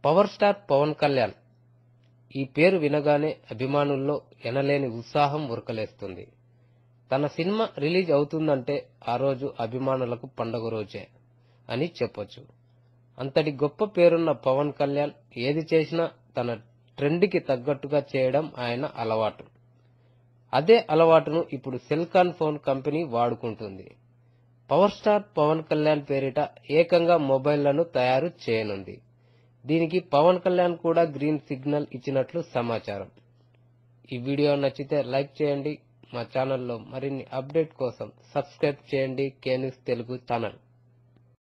power star Pawan Kalyan ఈ పేరు వినగానే అభిమానుల్లో ఎనలేని ఉత్సాహం ఉరకలేస్తుంది తన సినిమా రిలీజ్ అవుతుందంటే ఆ రోజు అభిమానులకు పండగ రోజే అని చెప్పొచ్చు అంతటి గొప్ప పేరున్న పవన్ కళ్యాణ్ ఏది చేసినా తన ట్రెండ్కి తగ్గట్టుగా చేయడం ఆయన అలవాటు అదే అలవాటును ఇప్పుడు సెల్కాన్ ఫోన్ కంపెనీ వాడుకుంటుంది పవర్ స్టార్ పవన్ కళ్యాణ్ పేరిట ఏకంగా మొబైళ్లను తయారు చేయనుంది దీనికి పవన్ కళ్యాణ్ కూడా గ్రీన్ సిగ్నల్ ఇచ్చినట్లు సమాచారం ఈ వీడియో నచ్చితే లైక్ చేయండి మా ఛానల్లో మరిన్ని అప్డేట్ కోసం సబ్స్క్రైబ్ చేయండి కే న్యూస్ తెలుగు ఛానల్